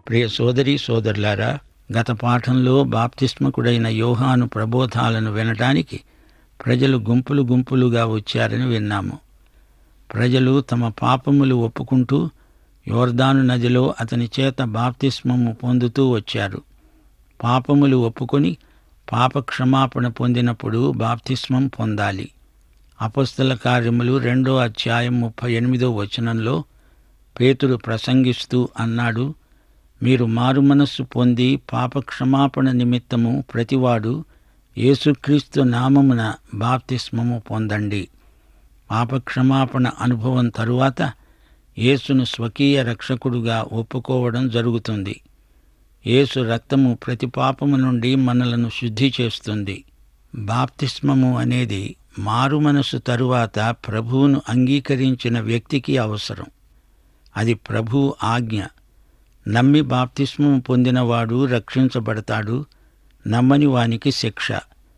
ప్రియ సోదరి సోదరులారా గత పాఠంలో బాప్తిస్మకుడైన యోహాను ప్రబోధాలను వినటానికి ప్రజలు గుంపులు గుంపులుగా వచ్చారని విన్నాము ప్రజలు తమ పాపములు ఒప్పుకుంటూ యోర్దాను నదిలో అతని చేత బాప్తిస్మము పొందుతూ వచ్చారు పాపములు ఒప్పుకొని పాప క్షమాపణ పొందినప్పుడు బాప్తిస్మం పొందాలి అపస్తుల కార్యములు రెండో అధ్యాయం ముప్పై ఎనిమిదో వచనంలో పేతురు ప్రసంగిస్తూ అన్నాడు మీరు మారుమనస్సు పొంది పాప క్షమాపణ నిమిత్తము ప్రతివాడు యేసుక్రీస్తు నామమున బాప్తిస్మము పొందండి పాప క్షమాపణ అనుభవం తరువాత యేసును స్వకీయ రక్షకుడుగా ఒప్పుకోవడం జరుగుతుంది యేసు రక్తము ప్రతి పాపము నుండి మనలను శుద్ధి చేస్తుంది బాప్తిస్మము అనేది మారు మనసు తరువాత ప్రభువును అంగీకరించిన వ్యక్తికి అవసరం అది ప్రభు ఆజ్ఞ నమ్మి బాప్తిస్మము పొందినవాడు రక్షించబడతాడు నమ్మని వానికి శిక్ష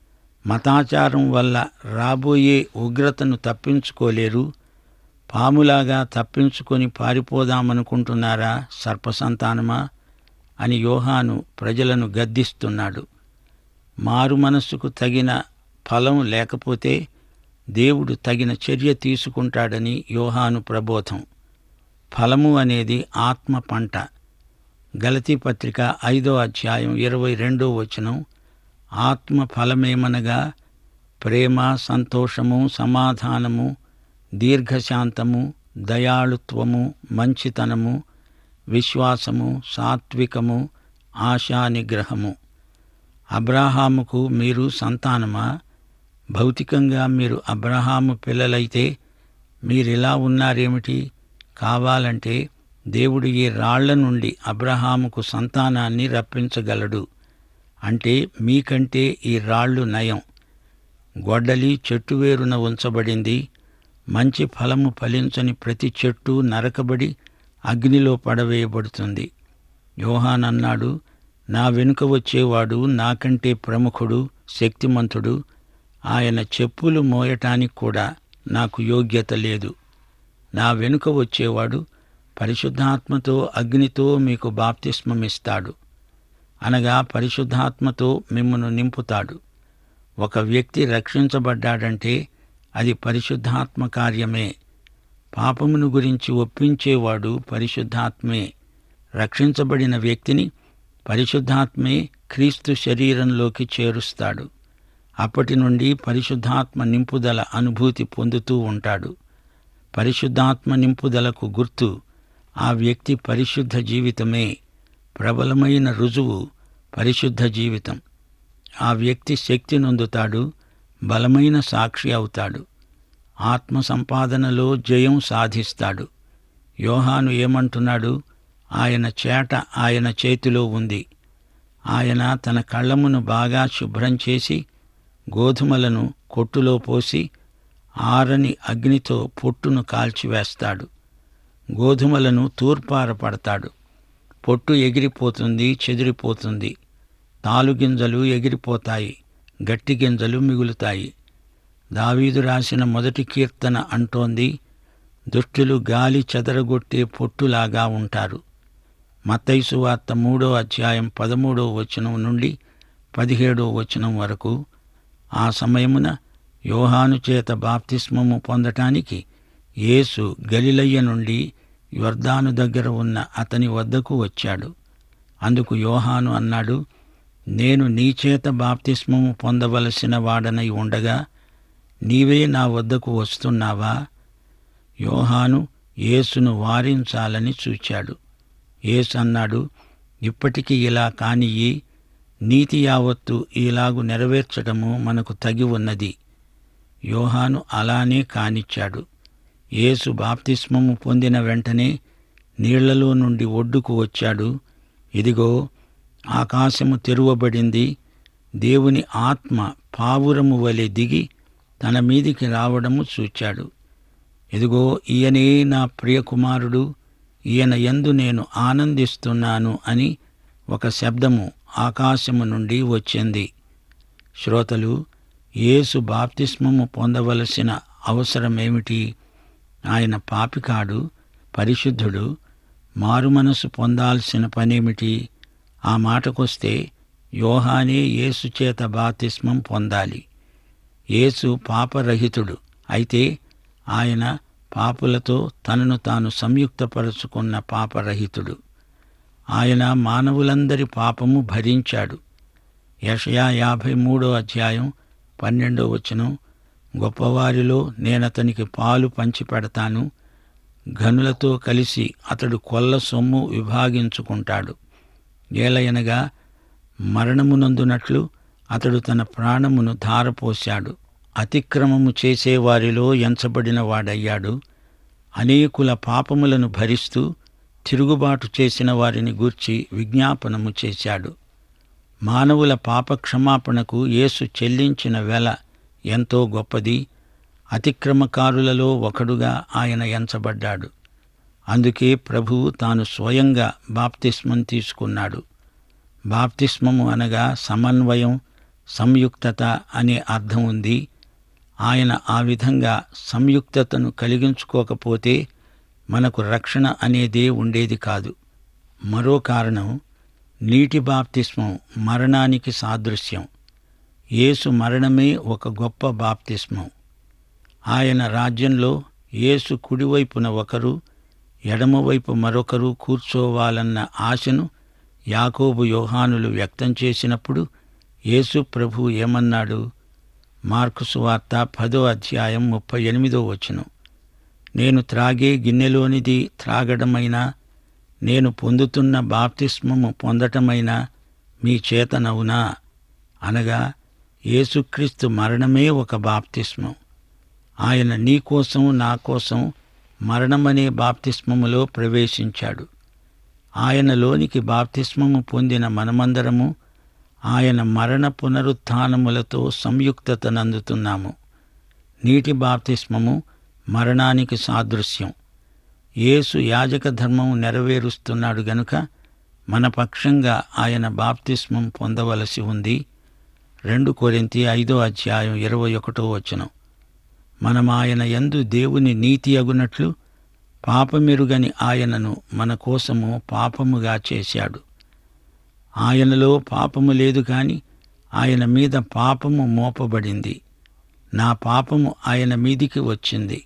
మతాచారం వల్ల రాబోయే ఉగ్రతను తప్పించుకోలేరు పాములాగా తప్పించుకొని పారిపోదామనుకుంటున్నారా సర్పసంతానమా అని యోహాను ప్రజలను గద్దిస్తున్నాడు మారు మనస్సుకు తగిన ఫలం లేకపోతే దేవుడు తగిన చర్య తీసుకుంటాడని యోహాను ప్రబోధం ఫలము అనేది ఆత్మ పంట గలతీ పత్రిక ఐదో అధ్యాయం ఇరవై రెండో వచనం ఆత్మ ఫలమేమనగా ప్రేమ సంతోషము సమాధానము దీర్ఘశాంతము దయాళుత్వము మంచితనము విశ్వాసము సాత్వికము ఆశానిగ్రహము అబ్రాహాముకు మీరు సంతానమా భౌతికంగా మీరు అబ్రహాము పిల్లలైతే మీరిలా ఉన్నారేమిటి కావాలంటే దేవుడు ఈ రాళ్ల నుండి అబ్రహాముకు సంతానాన్ని రప్పించగలడు అంటే మీకంటే ఈ రాళ్ళు నయం గొడ్డలి చెట్టు వేరున ఉంచబడింది మంచి ఫలము ఫలించని ప్రతి చెట్టు నరకబడి అగ్నిలో పడవేయబడుతుంది యోహాన్ అన్నాడు నా వెనుక వచ్చేవాడు నాకంటే ప్రముఖుడు శక్తిమంతుడు ఆయన చెప్పులు మోయటానికి కూడా నాకు యోగ్యత లేదు నా వెనుక వచ్చేవాడు పరిశుద్ధాత్మతో అగ్నితో మీకు బాప్తిస్మమిస్తాడు అనగా పరిశుద్ధాత్మతో మిమ్మను నింపుతాడు ఒక వ్యక్తి రక్షించబడ్డాడంటే అది పరిశుద్ధాత్మ కార్యమే పాపమును గురించి ఒప్పించేవాడు పరిశుద్ధాత్మే రక్షించబడిన వ్యక్తిని పరిశుద్ధాత్మే క్రీస్తు శరీరంలోకి చేరుస్తాడు అప్పటి నుండి పరిశుద్ధాత్మ నింపుదల అనుభూతి పొందుతూ ఉంటాడు పరిశుద్ధాత్మ నింపుదలకు గుర్తు ఆ వ్యక్తి పరిశుద్ధ జీవితమే ప్రబలమైన రుజువు పరిశుద్ధ జీవితం ఆ వ్యక్తి శక్తి నొందుతాడు బలమైన సాక్షి అవుతాడు ఆత్మ సంపాదనలో జయం సాధిస్తాడు యోహాను ఏమంటున్నాడు ఆయన చేట ఆయన చేతిలో ఉంది ఆయన తన కళ్ళమును బాగా శుభ్రం చేసి గోధుమలను కొట్టులో పోసి ఆరని అగ్నితో పొట్టును కాల్చివేస్తాడు గోధుమలను తూర్పార పడతాడు పొట్టు ఎగిరిపోతుంది చెదిరిపోతుంది తాలుగింజలు ఎగిరిపోతాయి గట్టి గింజలు మిగులుతాయి దావీదు రాసిన మొదటి కీర్తన అంటోంది దుష్టులు గాలి చెదరగొట్టే పొట్టులాగా ఉంటారు మత్తైసు వార్త మూడో అధ్యాయం పదమూడో వచనం నుండి పదిహేడో వచనం వరకు ఆ సమయమున యోహాను చేత బాప్తిస్మము పొందటానికి యేసు గలిలయ్య నుండి యొర్దాను దగ్గర ఉన్న అతని వద్దకు వచ్చాడు అందుకు యోహాను అన్నాడు నేను నీ చేత బాప్తిస్మము పొందవలసిన వాడనై ఉండగా నీవే నా వద్దకు వస్తున్నావా యోహాను యేసును వారించాలని చూచాడు యేసు అన్నాడు ఇప్పటికి ఇలా కానియ్యి నీతి యావత్తు ఇలాగు నెరవేర్చటము మనకు తగి ఉన్నది యోహాను అలానే కానిచ్చాడు యేసు బాప్తిస్మము పొందిన వెంటనే నీళ్లలో నుండి ఒడ్డుకు వచ్చాడు ఇదిగో ఆకాశము తెరువబడింది దేవుని ఆత్మ పావురము వలె దిగి తన మీదికి రావడము చూచాడు ఇదిగో ఈయనే నా ప్రియకుమారుడు ఈయన యందు నేను ఆనందిస్తున్నాను అని ఒక శబ్దము ఆకాశము నుండి వచ్చింది శ్రోతలు యేసు బాప్తిస్మము పొందవలసిన అవసరమేమిటి ఆయన పాపికాడు పరిశుద్ధుడు మారు మనసు పొందాల్సిన పనేమిటి ఆ మాటకొస్తే యోహానే యేసు చేత బాతిస్మం పొందాలి యేసు పాపరహితుడు అయితే ఆయన పాపులతో తనను తాను సంయుక్తపరుచుకున్న పాపరహితుడు ఆయన మానవులందరి పాపము భరించాడు యషయా యాభై మూడో అధ్యాయం పన్నెండో వచనం గొప్పవారిలో నేనతనికి పాలు పంచిపెడతాను ఘనులతో కలిసి అతడు కొల్ల సొమ్ము విభాగించుకుంటాడు ఏలయనగా మరణమునందునట్లు అతడు తన ప్రాణమును ధారపోశాడు అతిక్రమము చేసేవారిలో ఎంచబడిన వాడయ్యాడు అనేకుల పాపములను భరిస్తూ తిరుగుబాటు చేసిన వారిని గూర్చి విజ్ఞాపనము చేశాడు మానవుల పాపక్షమాపణకు యేసు చెల్లించిన వెల ఎంతో గొప్పది అతిక్రమకారులలో ఒకడుగా ఆయన ఎంచబడ్డాడు అందుకే ప్రభువు తాను స్వయంగా బాప్తిస్మం తీసుకున్నాడు బాప్తిస్మము అనగా సమన్వయం సంయుక్తత అనే అర్థం ఉంది ఆయన ఆ విధంగా సంయుక్తతను కలిగించుకోకపోతే మనకు రక్షణ అనేదే ఉండేది కాదు మరో కారణం నీటి బాప్తిస్మం మరణానికి సాదృశ్యం యేసు మరణమే ఒక గొప్ప బాప్తిస్మం ఆయన రాజ్యంలో యేసు కుడివైపున ఒకరు ఎడమవైపు మరొకరు కూర్చోవాలన్న ఆశను యాకోబు యోహానులు వ్యక్తం చేసినప్పుడు యేసు ప్రభు ఏమన్నాడు మార్కు సువార్త పదో అధ్యాయం ముప్పై ఎనిమిదో వచనం నేను త్రాగే గిన్నెలోనిది త్రాగడమైనా నేను పొందుతున్న బాప్తిస్మము పొందటమైనా మీ చేతనవునా అనగా యేసుక్రీస్తు మరణమే ఒక బాప్తిస్మం ఆయన నీ కోసం నా కోసం మరణమనే బాప్తిస్మములో ప్రవేశించాడు ఆయనలోనికి బాప్తిస్మము పొందిన మనమందరము ఆయన మరణ పునరుత్థానములతో సంయుక్తతనందుతున్నాము నీటి బాప్తిస్మము మరణానికి సాదృశ్యం యేసు యాజక ధర్మం నెరవేరుస్తున్నాడు గనుక మన పక్షంగా ఆయన బాప్తిస్మం పొందవలసి ఉంది రెండు కొరింతి ఐదో అధ్యాయం ఇరవై ఒకటో వచనం మనం ఆయన యందు దేవుని నీతి అగునట్లు పాపమెరుగని ఆయనను మన కోసము పాపముగా చేశాడు ఆయనలో పాపము లేదు కాని ఆయన మీద పాపము మోపబడింది నా పాపము ఆయన మీదికి వచ్చింది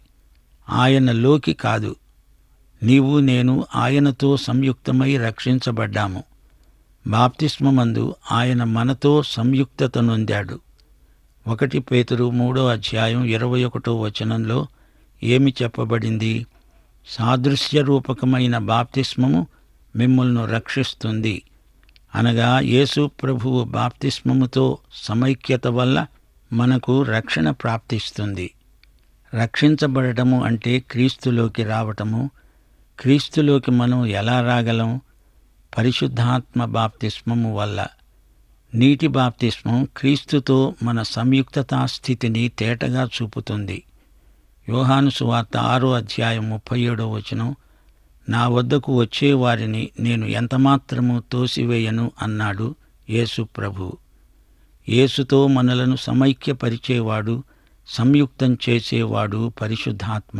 ఆయనలోకి కాదు నీవు నేను ఆయనతో సంయుక్తమై రక్షించబడ్డాము బాప్తిస్మమందు ఆయన మనతో సంయుక్తత నొందాడు ఒకటి పేతురు మూడో అధ్యాయం ఇరవై ఒకటో వచనంలో ఏమి చెప్పబడింది సాదృశ్య రూపకమైన బాప్తిస్మము మిమ్మల్ని రక్షిస్తుంది అనగా యేసు ప్రభువు బాప్తిస్మముతో సమైక్యత వల్ల మనకు రక్షణ ప్రాప్తిస్తుంది రక్షించబడటము అంటే క్రీస్తులోకి రావటము క్రీస్తులోకి మనం ఎలా రాగలం పరిశుద్ధాత్మ బాప్తిస్మము వల్ల నీటి బాప్తిస్మం క్రీస్తుతో మన సంయుక్తతా స్థితిని తేటగా చూపుతుంది యోహాను సువార్త ఆరో అధ్యాయం ముప్పై ఏడో వచనం నా వద్దకు వచ్చే వారిని నేను ఎంతమాత్రము తోసివేయను అన్నాడు యేసు ప్రభు యేసుతో మనలను సమైక్యపరిచేవాడు సంయుక్తం చేసేవాడు పరిశుద్ధాత్మ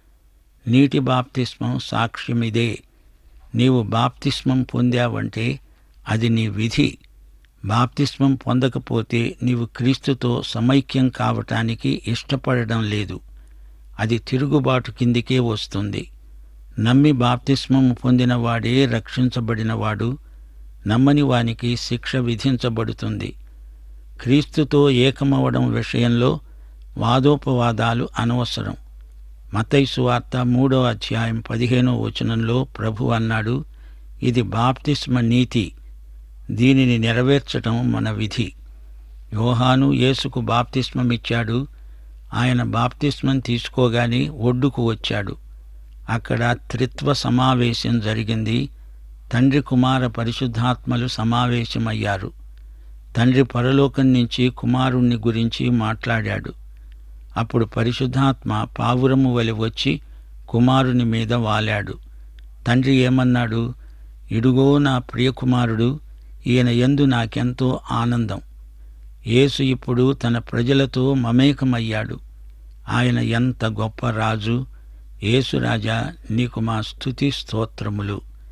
నీటి బాప్తిస్మం సాక్ష్యమిదే నీవు బాప్తిస్మం పొందావంటే అది నీ విధి బాప్తిస్మం పొందకపోతే నీవు క్రీస్తుతో సమైక్యం కావటానికి ఇష్టపడడం లేదు అది తిరుగుబాటు కిందికే వస్తుంది నమ్మి బాప్తిస్మం పొందినవాడే రక్షించబడినవాడు నమ్మని వానికి శిక్ష విధించబడుతుంది క్రీస్తుతో ఏకమవడం విషయంలో వాదోపవాదాలు అనవసరం మతైసు వార్త మూడో అధ్యాయం పదిహేనో వచనంలో ప్రభు అన్నాడు ఇది బాప్తిస్మ నీతి దీనిని నెరవేర్చటం మన విధి యోహాను యేసుకు బాప్తిస్మమిచ్చాడు ఆయన బాప్తిస్మం తీసుకోగానే ఒడ్డుకు వచ్చాడు అక్కడ త్రిత్వ సమావేశం జరిగింది తండ్రి కుమార పరిశుద్ధాత్మలు సమావేశమయ్యారు తండ్రి పరలోకం నుంచి కుమారుణ్ణి గురించి మాట్లాడాడు అప్పుడు పరిశుద్ధాత్మ పావురము వలె వచ్చి కుమారుని మీద వాలాడు తండ్రి ఏమన్నాడు ఇడుగో నా ప్రియకుమారుడు ఈయన యందు నాకెంతో ఆనందం యేసు ఇప్పుడు తన ప్రజలతో మమేకమయ్యాడు ఆయన ఎంత గొప్ప రాజు యేసురాజా నీకు మా స్తుతి స్తోత్రములు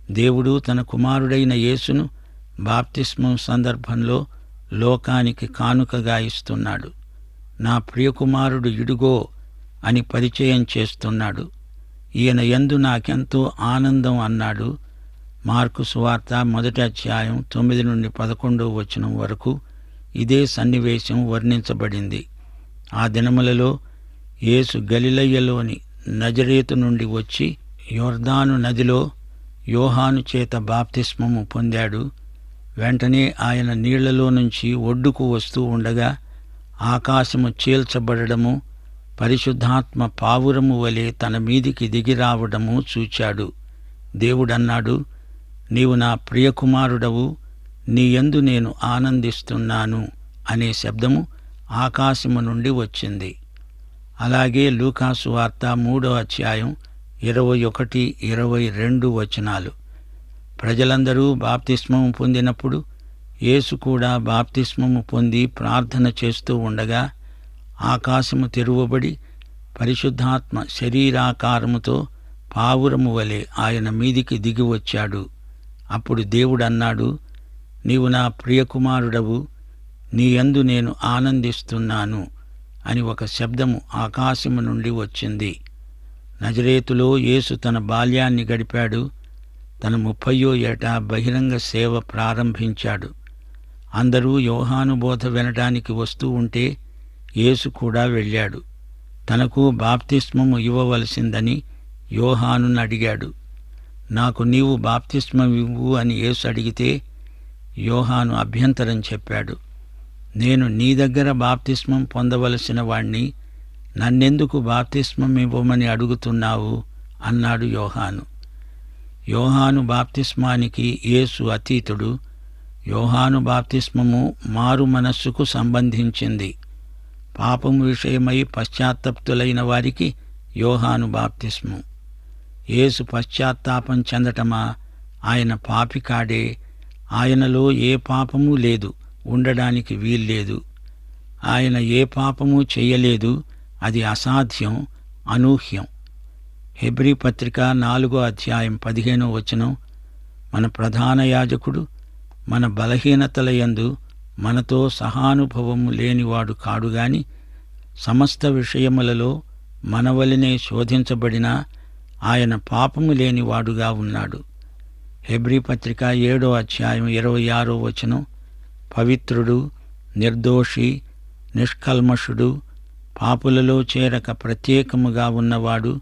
దేవుడు తన కుమారుడైన యేసును బాప్తిస్మం సందర్భంలో లోకానికి కానుకగా ఇస్తున్నాడు నా ప్రియకుమారుడు ఇడుగో అని పరిచయం చేస్తున్నాడు ఈయన యందు నాకెంతో ఆనందం అన్నాడు మార్కు సువార్త మొదటి అధ్యాయం తొమ్మిది నుండి పదకొండవ వచనం వరకు ఇదే సన్నివేశం వర్ణించబడింది ఆ దినములలో యేసు గలిలయ్యలోని నజరేతు నుండి వచ్చి యోర్దాను నదిలో యోహాను చేత బాప్తిస్మము పొందాడు వెంటనే ఆయన నీళ్లలో నుంచి ఒడ్డుకు వస్తూ ఉండగా ఆకాశము చీల్చబడడము పరిశుద్ధాత్మ పావురము వలె తన మీదికి దిగిరావడము చూచాడు దేవుడన్నాడు నీవు నా ప్రియకుమారుడవు నీ యందు నేను ఆనందిస్తున్నాను అనే శబ్దము ఆకాశము నుండి వచ్చింది అలాగే లూకాసు వార్త మూడో అధ్యాయం ఇరవై ఒకటి ఇరవై రెండు వచనాలు ప్రజలందరూ బాప్తిస్మము పొందినప్పుడు యేసు కూడా బాప్తిస్మము పొంది ప్రార్థన చేస్తూ ఉండగా ఆకాశము తెరువబడి పరిశుద్ధాత్మ శరీరాకారముతో పావురము వలె ఆయన మీదికి దిగి వచ్చాడు అప్పుడు దేవుడన్నాడు నీవు నా ప్రియకుమారుడవు నీ యందు నేను ఆనందిస్తున్నాను అని ఒక శబ్దము ఆకాశము నుండి వచ్చింది నజరేతులో యేసు తన బాల్యాన్ని గడిపాడు తన ముప్పయో ఏట బహిరంగ సేవ ప్రారంభించాడు అందరూ యోహాను బోధ వినడానికి వస్తూ ఉంటే యేసు కూడా వెళ్ళాడు తనకు బాప్తిస్మము ఇవ్వవలసిందని యోహానును అడిగాడు నాకు నీవు బాప్తిస్మం ఇవ్వు అని యేసు అడిగితే యోహాను అభ్యంతరం చెప్పాడు నేను నీ దగ్గర బాప్తిస్మం పొందవలసిన వాణ్ణి నన్నెందుకు బాప్తిస్మం ఇవ్వమని అడుగుతున్నావు అన్నాడు యోహాను యోహాను బాప్తిస్మానికి యేసు అతీతుడు యోహాను బాప్తిస్మము మారు మనస్సుకు సంబంధించింది పాపం విషయమై పశ్చాత్తప్తులైన వారికి యోహాను బాప్తిస్మం యేసు పశ్చాత్తాపం చెందటమా ఆయన పాపి కాడే ఆయనలో ఏ పాపము లేదు ఉండడానికి వీల్లేదు ఆయన ఏ పాపము చెయ్యలేదు అది అసాధ్యం అనూహ్యం హెబ్రీ పత్రిక నాలుగో అధ్యాయం పదిహేనో వచనం మన ప్రధాన యాజకుడు మన బలహీనతల యందు మనతో సహానుభవము లేనివాడు కాడుగాని సమస్త విషయములలో మనవలనే శోధించబడినా ఆయన పాపము లేనివాడుగా ఉన్నాడు హెబ్రీ పత్రిక ఏడో అధ్యాయం ఇరవై ఆరో వచనం పవిత్రుడు నిర్దోషి నిష్కల్మషుడు పాపులలో చేరక ప్రత్యేకముగా ఉన్నవాడు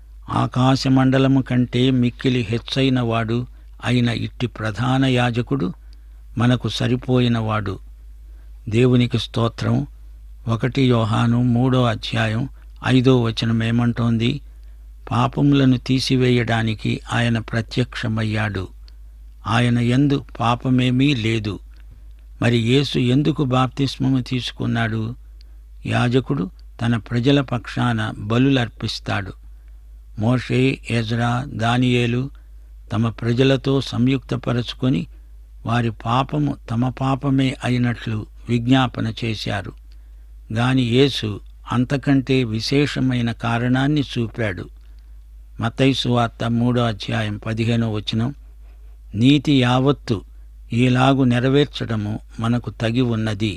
ఆకాశమండలము కంటే మిక్కిలి హెచ్చైనవాడు అయిన ఇట్టి ప్రధాన యాజకుడు మనకు సరిపోయినవాడు దేవునికి స్తోత్రం ఒకటి యోహాను మూడో అధ్యాయం ఐదో వచనం ఏమంటోంది పాపములను తీసివేయడానికి ఆయన ప్రత్యక్షమయ్యాడు ఆయన ఎందు పాపమేమీ లేదు మరి యేసు ఎందుకు బాప్తిస్మము తీసుకున్నాడు యాజకుడు తన ప్రజల పక్షాన బలులర్పిస్తాడు మోషే ఎజ్రా దానియేలు తమ ప్రజలతో సంయుక్తపరచుకొని వారి పాపము తమ పాపమే అయినట్లు విజ్ఞాపన చేశారు గాని యేసు అంతకంటే విశేషమైన కారణాన్ని చూపాడు మతైసు వార్త మూడో అధ్యాయం పదిహేనో వచనం నీతి యావత్తు ఈలాగు నెరవేర్చడము మనకు తగి ఉన్నది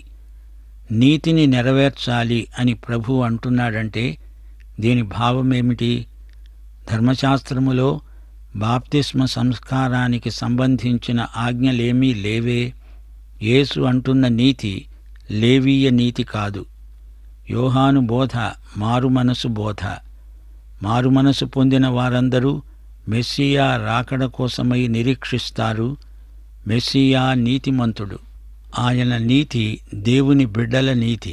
నీతిని నెరవేర్చాలి అని ప్రభు అంటున్నాడంటే దీని భావమేమిటి ధర్మశాస్త్రములో బాప్తిస్మ సంస్కారానికి సంబంధించిన ఆజ్ఞలేమీ లేవే యేసు అంటున్న నీతి లేవీయ నీతి కాదు యోహాను బోధ మారుమనసు బోధ మారుమనసు పొందిన వారందరూ మెస్సియా రాకడ కోసమై నిరీక్షిస్తారు మెస్సియా నీతిమంతుడు ఆయన నీతి దేవుని బిడ్డల నీతి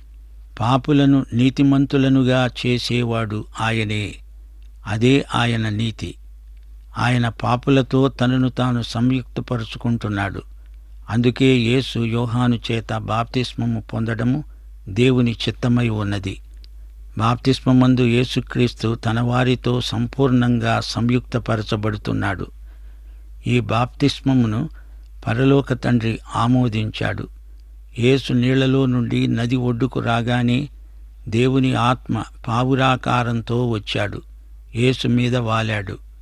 పాపులను నీతిమంతులనుగా చేసేవాడు ఆయనే అదే ఆయన నీతి ఆయన పాపులతో తనను తాను సంయుక్తపరుచుకుంటున్నాడు అందుకే యేసు యోహాను చేత బాప్తిస్మము పొందడము దేవుని చిత్తమై ఉన్నది బాప్తిస్మమందు యేసుక్రీస్తు తన వారితో సంపూర్ణంగా సంయుక్తపరచబడుతున్నాడు ఈ బాప్తిస్మమును పరలోక తండ్రి ఆమోదించాడు యేసు నీళ్లలో నుండి నది ఒడ్డుకు రాగానే దేవుని ఆత్మ పావురాకారంతో వచ్చాడు యేసు మీద వాలాడు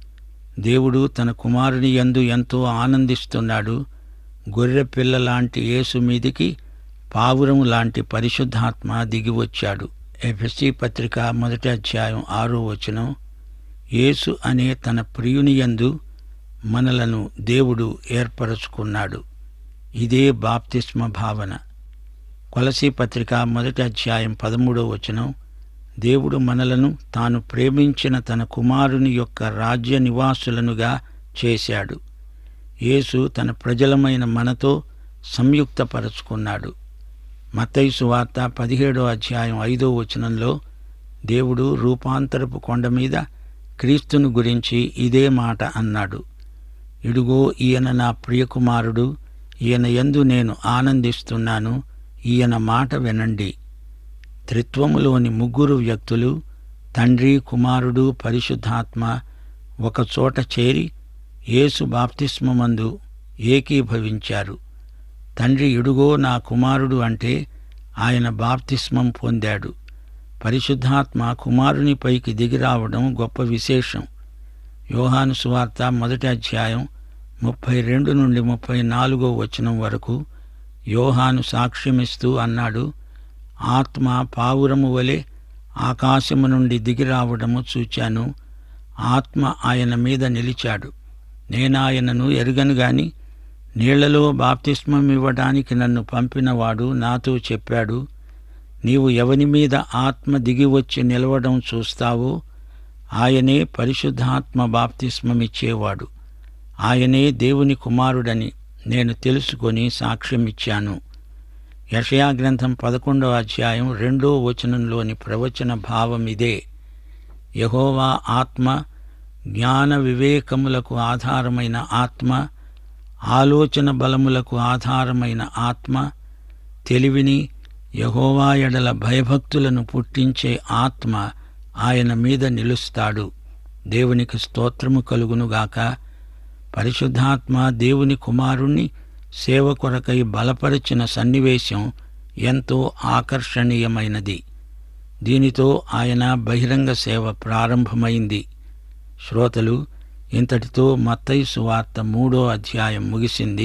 దేవుడు తన కుమారుని యందు ఎంతో ఆనందిస్తున్నాడు గొర్రె పిల్ల లాంటి యేసు మీదికి పావురము లాంటి పరిశుద్ధాత్మ దిగివచ్చాడు ఎఫ్ఎస్సి పత్రిక మొదటి అధ్యాయం ఆరో వచనం యేసు అనే తన ప్రియుని యందు మనలను దేవుడు ఏర్పరచుకున్నాడు ఇదే బాప్తిస్మ భావన కొలసి పత్రిక మొదటి అధ్యాయం పదమూడో వచనం దేవుడు మనలను తాను ప్రేమించిన తన కుమారుని యొక్క రాజ్య నివాసులనుగా చేశాడు యేసు తన ప్రజలమైన మనతో సంయుక్తపరచుకున్నాడు మత్తయి సువార్త పదిహేడో అధ్యాయం ఐదో వచనంలో దేవుడు రూపాంతరపు కొండ మీద క్రీస్తును గురించి ఇదే మాట అన్నాడు ఇడుగో ఈయన నా ప్రియకుమారుడు ఈయన యందు నేను ఆనందిస్తున్నాను ఈయన మాట వినండి త్రిత్వములోని ముగ్గురు వ్యక్తులు తండ్రి కుమారుడు పరిశుద్ధాత్మ ఒకచోట చేరి యేసు బాప్తిస్మమందు ఏకీభవించారు తండ్రి ఇడుగో నా కుమారుడు అంటే ఆయన బాప్తిస్మం పొందాడు పరిశుద్ధాత్మ కుమారుని పైకి దిగిరావడం గొప్ప విశేషం యోహాను సువార్త మొదటి అధ్యాయం ముప్పై రెండు నుండి ముప్పై నాలుగో వచనం వరకు యోహాను సాక్ష్యమిస్తూ అన్నాడు ఆత్మ పావురము వలె ఆకాశము నుండి దిగిరావడము చూచాను ఆత్మ ఆయన మీద నిలిచాడు నేనాయనను ఎరుగను గాని నీళ్లలో బాప్తిస్మం ఇవ్వడానికి నన్ను పంపినవాడు నాతో చెప్పాడు నీవు ఎవని మీద ఆత్మ దిగివచ్చి నిలవడం చూస్తావో ఆయనే పరిశుద్ధాత్మ బాప్తిస్మమిచ్చేవాడు ఆయనే దేవుని కుమారుడని నేను తెలుసుకొని సాక్ష్యమిచ్చాను యషయా గ్రంథం పదకొండవ అధ్యాయం రెండో వచనంలోని ప్రవచన భావం ఇదే యహోవా ఆత్మ జ్ఞాన వివేకములకు ఆధారమైన ఆత్మ ఆలోచన బలములకు ఆధారమైన ఆత్మ తెలివిని యహోవా ఎడల భయభక్తులను పుట్టించే ఆత్మ ఆయన మీద నిలుస్తాడు దేవునికి స్తోత్రము కలుగునుగాక పరిశుద్ధాత్మ దేవుని కుమారుణ్ణి సేవ కొరకై బలపరిచిన సన్నివేశం ఎంతో ఆకర్షణీయమైనది దీనితో ఆయన బహిరంగ సేవ ప్రారంభమైంది శ్రోతలు ఇంతటితో మత్తయి సువార్త మూడో అధ్యాయం ముగిసింది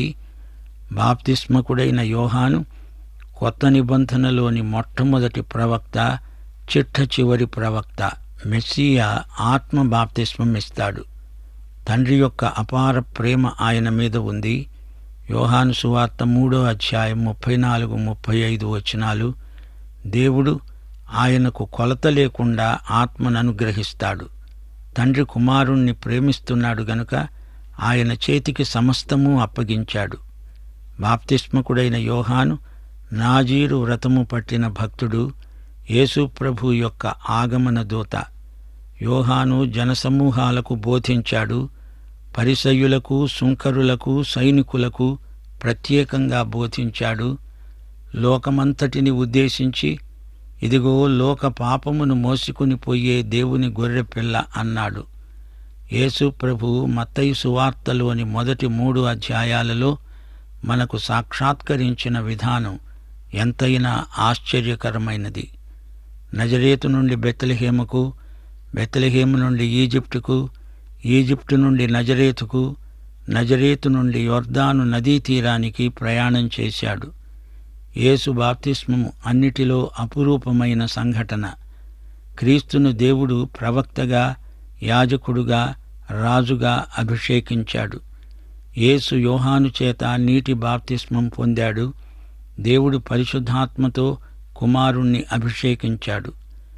బాప్తిస్మకుడైన యోహాను కొత్త నిబంధనలోని మొట్టమొదటి ప్రవక్త చిట్ట చివరి ప్రవక్త మెస్సియా ఆత్మ బాప్తిస్మం ఇస్తాడు తండ్రి యొక్క అపార ప్రేమ ఆయన మీద ఉంది యోహాను సువార్త మూడో అధ్యాయం ముప్పై నాలుగు ముప్పై ఐదు వచనాలు దేవుడు ఆయనకు కొలత లేకుండా ఆత్మను అనుగ్రహిస్తాడు తండ్రి కుమారుణ్ణి ప్రేమిస్తున్నాడు గనుక ఆయన చేతికి సమస్తము అప్పగించాడు బాప్తిస్మకుడైన యోహాను నాజీరు వ్రతము పట్టిన భక్తుడు యేసుప్రభు యొక్క ఆగమన దూత యోహాను జనసమూహాలకు బోధించాడు పరిసయ్యులకు సుంకరులకు సైనికులకు ప్రత్యేకంగా బోధించాడు లోకమంతటిని ఉద్దేశించి ఇదిగో లోక పాపమును మోసుకుని పోయే దేవుని గొర్రెపిల్ల అన్నాడు యేసు ప్రభు మత్తయి సువార్తలోని మొదటి మూడు అధ్యాయాలలో మనకు సాక్షాత్కరించిన విధానం ఎంతైనా ఆశ్చర్యకరమైనది నజరేతు నుండి బెత్తలహేముకు బెత్తలహేము నుండి ఈజిప్టుకు ఈజిప్టు నుండి నజరేతుకు నజరేతు నుండి యొర్దాను నదీ తీరానికి ప్రయాణం చేశాడు యేసు బాప్తిస్మము అన్నిటిలో అపురూపమైన సంఘటన క్రీస్తును దేవుడు ప్రవక్తగా యాజకుడుగా రాజుగా అభిషేకించాడు యేసు యోహాను చేత నీటి బాప్తిస్మం పొందాడు దేవుడు పరిశుద్ధాత్మతో కుమారుణ్ణి అభిషేకించాడు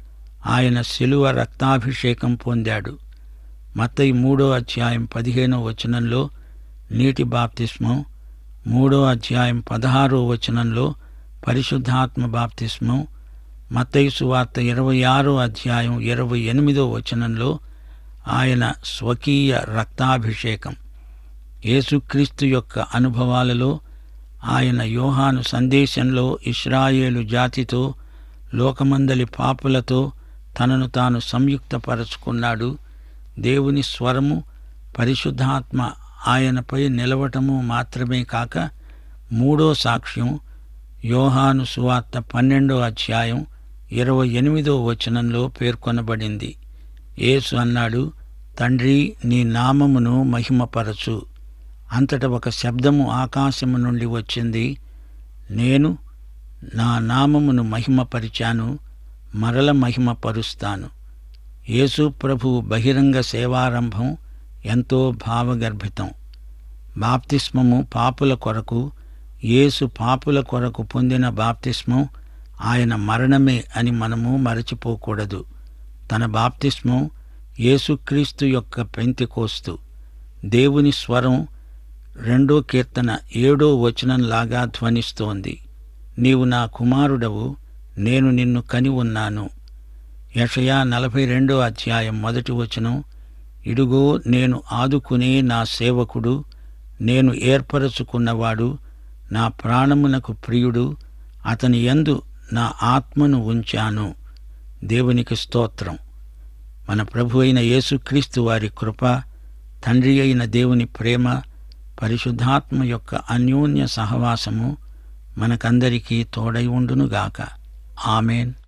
ఆయన శిలువ రక్తాభిషేకం పొందాడు మత్తయి మూడో అధ్యాయం పదిహేనో వచనంలో నీటి బాప్తిస్మం మూడో అధ్యాయం పదహారో వచనంలో పరిశుద్ధాత్మ బాప్తిస్మం మత్తయి సువార్త ఇరవై ఆరో అధ్యాయం ఇరవై ఎనిమిదో వచనంలో ఆయన స్వకీయ రక్తాభిషేకం యేసుక్రీస్తు యొక్క అనుభవాలలో ఆయన యోహాను సందేశంలో ఇస్రాయేలు జాతితో లోకమందలి పాపులతో తనను తాను సంయుక్తపరచుకున్నాడు దేవుని స్వరము పరిశుద్ధాత్మ ఆయనపై నిలవటము మాత్రమే కాక మూడో సాక్ష్యం యోహాను సువార్త పన్నెండో అధ్యాయం ఇరవై ఎనిమిదో వచనంలో పేర్కొనబడింది యేసు అన్నాడు తండ్రి నీ నామమును మహిమపరచు అంతట ఒక శబ్దము ఆకాశము నుండి వచ్చింది నేను నా నామమును మహిమపరిచాను మరల మహిమపరుస్తాను యేసు ప్రభు బహిరంగ సేవారంభం ఎంతో భావగర్భితం బాప్తిస్మము పాపుల కొరకు యేసు పాపుల కొరకు పొందిన బాప్తిస్మం ఆయన మరణమే అని మనము మరచిపోకూడదు తన బాప్తిస్మం యేసుక్రీస్తు యొక్క పెంతికోస్తు దేవుని స్వరం రెండో కీర్తన ఏడో వచనంలాగా ధ్వనిస్తోంది నీవు నా కుమారుడవు నేను నిన్ను కని ఉన్నాను యషయా నలభై రెండో అధ్యాయం మొదటి వచనం ఇడుగో నేను ఆదుకునే నా సేవకుడు నేను ఏర్పరచుకున్నవాడు నా ప్రాణమునకు ప్రియుడు అతని యందు నా ఆత్మను ఉంచాను దేవునికి స్తోత్రం మన ప్రభు అయిన యేసుక్రీస్తు వారి కృప తండ్రి అయిన దేవుని ప్రేమ పరిశుద్ధాత్మ యొక్క అన్యోన్య సహవాసము మనకందరికీ తోడై ఉండునుగాక ఆమెన్